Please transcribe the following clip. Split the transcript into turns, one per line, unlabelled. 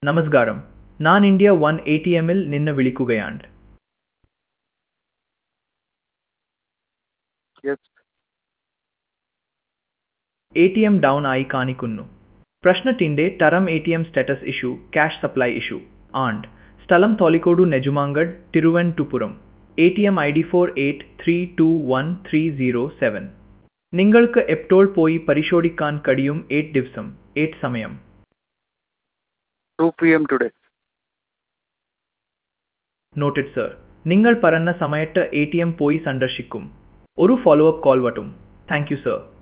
നമസ്കാരം ഞാൻ India one A T എമ്മിൽ നിന്ന് വിളിക്കുകയാണ്
yes
A T M down ആയി കാണിക്കുന്നു പ്രശ്നത്തിന്റെ തരം A T M status issue cash supply issue and സ്ഥലം Tholicode Nedumangad Thiruvananthapuram A T M I D four eight three two one three zero seven നിങ്ങൾക്ക് എപ്പോൾ പോയി പരിശോധിക്കാൻ കഴിയും എയ്റ്റ് ദിവസം എയ്റ്റ് സമയം
two P M today
noted sir നിങ്ങൾ പറഞ്ഞ സമയത്ത് എ ടി എം പോയി സന്ദർശിക്കും ഒരു ഫോളോ അപ്പ് കോൾ വട്ടും താങ്ക് യു സർ